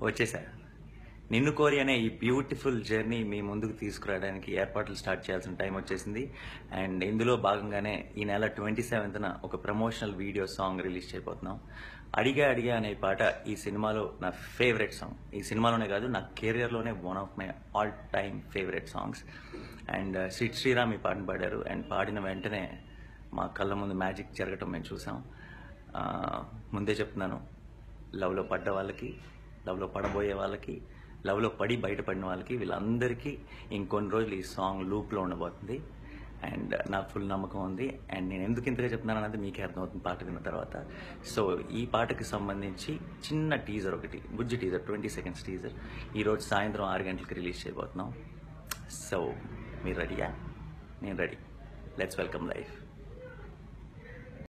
వచ్చేసా నిన్ను కోరి అనే ఈ బ్యూటిఫుల్ జర్నీ మీ ముందుకు తీసుకురావడానికి ఏర్పాట్లు స్టార్ట్ చేయాల్సిన టైం వచ్చేసింది అండ్ ఇందులో భాగంగానే ఈ నెల ట్వంటీ సెవెంత్న ఒక ప్రమోషనల్ వీడియో సాంగ్ రిలీజ్ చేయబోతున్నాం అడిగా అడిగా అనే పాట ఈ సినిమాలో నా ఫేవరెట్ సాంగ్ ఈ సినిమాలోనే కాదు నా కెరియర్లోనే one of my all time favourite songs and Sid Sriram ఈ పాటను పాడారు అండ్ పాడిన వెంటనే మా కళ్ళ ముందు మ్యాజిక్ జరగటం మేము చూసాం ఆ, ముందే చెప్తున్నాను లవ్లో పడ్డ వాళ్ళకి లవ్లో పడబోయే వాళ్ళకి లవ్లో పడి బయటపడిన వాళ్ళకి వీళ్ళందరికీ ఇంకొన్ని రోజులు ఈ సాంగ్ లూప్లో ఉండబోతుంది అండ్ నాకు ఫుల్ నమ్మకం ఉంది అండ్ నేను ఎందుకు ఇంతగా చెప్తున్నాను అన్నది మీకే అర్థమవుతుంది పాట విన్న తర్వాత సో ఈ పాటకి సంబంధించి చిన్న టీజర్ ఒకటి Bujji teaser twenty seconds teaser ఈరోజు సాయంత్రం ఆరు గంటలకు రిలీజ్ చేయబోతున్నాం సో మీరు రెడీయా నేను రెడీ లెట్స్ వెల్కమ్ లైఫ్